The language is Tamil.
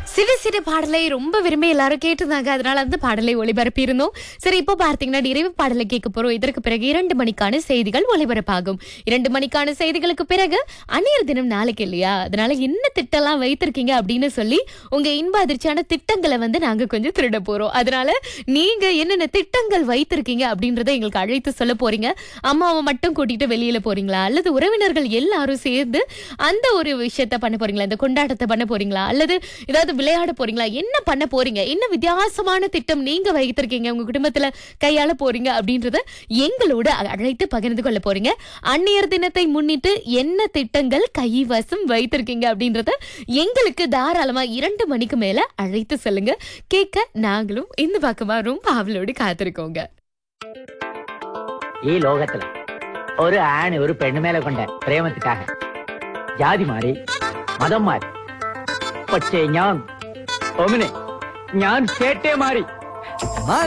சிறு சிறு பாடலை ரொம்ப விரும்பி எல்லாரும் கேட்டிருந்தாங்க அதனால அந்த பாடலை ஒளிபரப்பி இருந்தோம் சரி இப்போ பார்த்தீங்கன்னா நிறைவு பாடலை கேட்க போறோம் இதற்கு பிறகு இரண்டு மணிக்கான செய்திகள் ஒளிபரப்பாகும் இரண்டு மணிக்கான செய்திகளுக்கு பிறகு அந்நியர் தினம் நாளைக்கு இல்லையா அதனால என்ன திட்டம்லாம் வைத்திருக்கீங்க அப்படின்னு சொல்லி உங்க இன்ப அதிர்ச்சியான திட்டங்களை வந்து நாங்க கொஞ்சம் திருட போறோம் அதனால நீங்க என்னென்ன திட்டங்கள் வைத்திருக்கீங்க அப்படின்றத எங்களுக்கு அழைத்து சொல்ல போறீங்க அம்மாவை மட்டும் கூட்டிட்டு வெளியில போறீங்களா அல்லது உறவினர்கள் எல்லாரும் சேர்ந்து அந்த ஒரு விஷயத்த பண்ண போறீங்களா இந்த கொண்டாட்டத்தை பண்ண போறீங்களா அல்லது ஏதாவது விளையாட போறீங்களா என்ன பண்ண போறீங்க என்ன வித்தியாசமான திட்டம் நீங்க வைத்திருக்கீங்க உங்க குடும்பத்துல கையாள போறீங்க அப்படின்றத எங்களோட அழைத்து பகிர்ந்து கொள்ள போறீங்க அந்நியர் தினத்தை முன்னிட்டு என்ன திட்டங்கள் கைவசம் வைத்திருக்கீங்க அப்படின்றத எங்களுக்கு தாராளமா இரண்டு மணிக்கு மேல அழைத்து சொல்லுங்க கேட்க நாங்களும் இந்த பக்கமா ரொம்ப ஆவலோடு காத்திருக்கோங்க ഈ ലോകത്തില് ഒരു ആണ് ഒരു പെണ്ണു മേലെ കൊണ്ട പ്രേമത്തിക്കാക ജാതി മാറി മതം മാറി പക്ഷേ ഞാൻ ഒമിനെ ഞാൻ കേട്ടേ മാറി